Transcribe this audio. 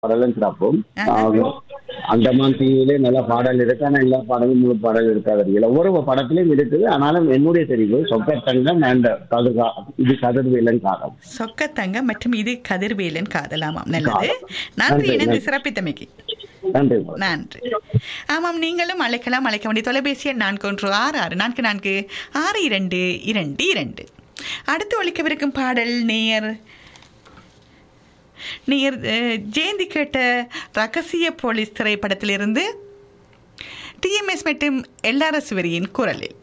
பாடலும் சிறப்பும் ஆஹா. ஆஹ், அந்தமான் தீவிலே நல்ல பாடல் இருக்கு ஆனா எல்லா பாடலும் முழு பாடல் இருக்காது இல்ல ஒவ்வொரு படத்திலும் இருக்குது ஆனாலும் என்னுடைய தெரிவு சொக்கத்தங்கம் அண்ட் கதுகா இது கதிர்வேலன் காலம் சொக்கத்தங்கம் மற்றும் இது கதிர்வேலன் காதலாமாம் நல்லது காதல். நன்றி நன்றி, இணைந்து நன்றி. சிறப்பித்தமைக்கு நன்றி நன்றி ஆமாம் நீங்களும் அழைக்கலாம் அழைக்க வேண்டிய தொலைபேசி எண் நான்கு ஒன்று ஆறு ஆறு நான்கு நான்கு ஆறு இரண்டு இரண்டு இரண்டு அடுத்து ஒழிக்கவிருக்கும் பாடல் நேயர் நேயர் அஹ், ஜெயந்தி கேட்ட ரகசிய போலீஸ் திரைப்படத்திலிருந்து டிஎம்எஸ் மற்றும் எல்ஆர்எஸ் வரியின் குரலில்